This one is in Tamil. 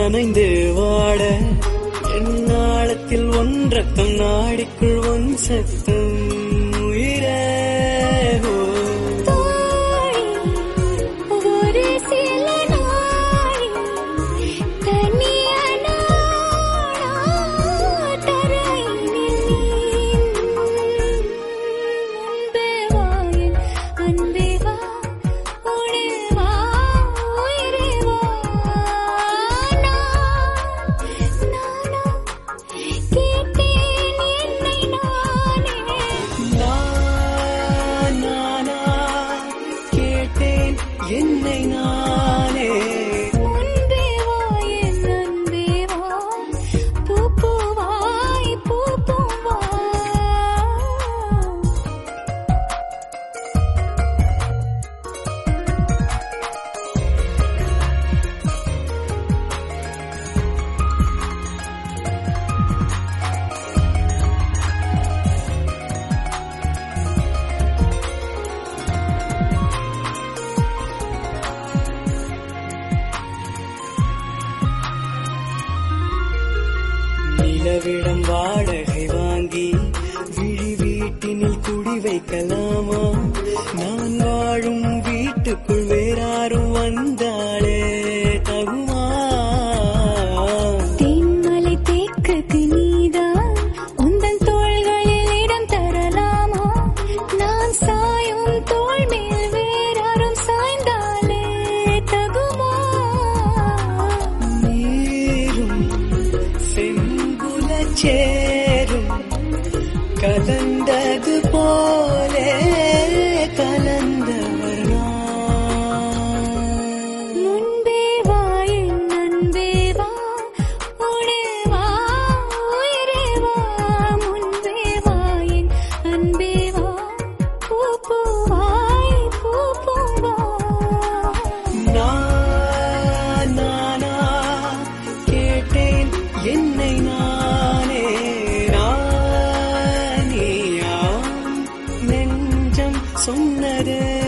நனைந்து வாட என்னாளத்தில் ஒன்றக்கம் நாடிக்குள் ஒன் சத்தம் உயிரே ஓ. தோழி ஒரு சில நாள் தனியான தரையினில் அன்பே வா என் அன்பே வா உடே வா உயிரே வா நானா கேட்டேன் என்னை நானே நான் நானா கேட்டேன் என்னை நானே அன்பே வா என் அன்பே வா பூ பூவாய் பூ பூவா நிலவிடம் வாடகை வாங்கி விழி வீட்டினில் குடி வைக்கலாமா நான் வாழும் வீட்டுக்குள் வேறாரும் வந்தாளே தகுமா தேன்மலை தேக்குக்கு நீதான் உந்தன் தோள்களில் இடம் தரலாமா நான் சாயும் தோள் மேல் வேறாரும் சாய்ந்தாலே தகுமா நீரும் செங்குல சேரும் கலந்தது போலே கலந்தவர் நான். முன்பே வா என் அன்பே வா உடே வா உயிரே வா முன்பே வா என் அன்பே வா பூ பூவாய் பூ பூவா நான் நானா கேட்டேன் என்னை நானே நானியா நெஞ்சம் சொன்னது